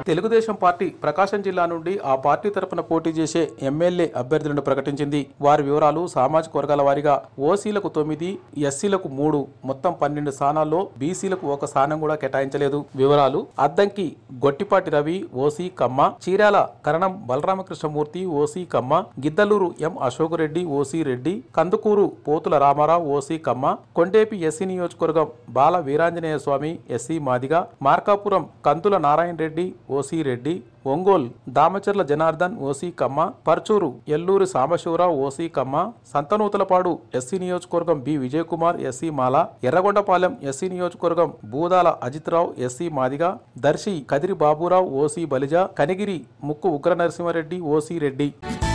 Telugu Desam party ప్రకాశం జిల్లా నుండి ఆ పార్టీ తరపున పోటీ చేసే ఎమ్మెల్యే అభ్యర్థులను ప్రకటించింది వారి వివరాలు సామాజిక వర్గాల వారీగా ఓసీలకు తొమ్మిది ఎస్సీలకు మూడు మొత్తం పన్నెండు స్థానాల్లో బీసీలకు ఒక స్థానం కూడా కేటాయించలేదు వివరాలు Addanki Gottipati Ravi OC Kamma Chirala Karanam Balaramakrishnamurthy OC Kamma Giddalur M Ashok Reddy OC Reddy Kandukur Pothula Ramarao OC Kamma Kondapi SC నియోజకవర్గం Bala Veeranjaneya Swamy SC Madiga Markapuram Kanthula Narayana Reddy OC Reddy Ongole Damacharla Janardhan OC Kamma Parchur Eluri Sambasivarao OC Kamma Santhanuthalapadu SC నియోజకవర్గం B Vijayakumar SC Mala Yerragondapalem SC నియోజకవర్గం బూదాల అజిత్రావు ఎస్సీ మాదిగ దర్శి కదిరి బాబురావు ఓసీ బలిజ కనిగిరి ముక్కు ఉగ్ర నరసింహారెడ్డి ఓసీ రెడ్డి